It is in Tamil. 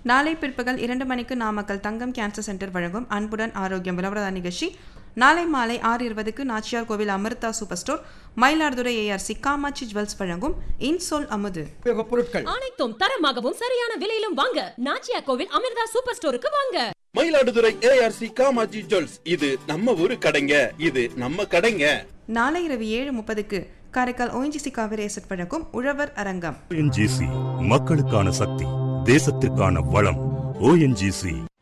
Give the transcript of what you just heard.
நாளை பிற்பகல் இரண்டு மணிக்கு நாமக்கல் தங்கம் கேன்சர் சென்டர் வழங்கும் அன்புடன் ஆரோக்கியம் விளம்பர நிகழ்ச்சி நாளை மாலை ஆறு இருபதுக்கு Nachiyar Koil Amirtha super store Mayiladuthurai ARC Kamatchi jewels வழங்கும் இன்சொல் அமுது உபயோகப் பொருட்கள் அனைத்தும் தரமாகவும் சரியான விலையிலும் வாங்க நாச்சியா கோவில் அமிர்தா சூப்பர் ஸ்டோருக்கு வாங்க மயிலாடுதுறை ஏஆர்சி காமாஜி ஜுவல்ஸ் இது நம்ம ஊரு கடைங்க இது நம்ம கடைங்க நாளை இரவு ஏழு முப்பதுக்கு காரைக்கால் ஓஎன்ஜிசி காவிரி எசட் வழங்கும் உழவர் அரங்கம் ஓஎன்ஜிசி மக்களுக்கான சக்தி தேசத்திற்கான வளம் ஓஎன்ஜிசி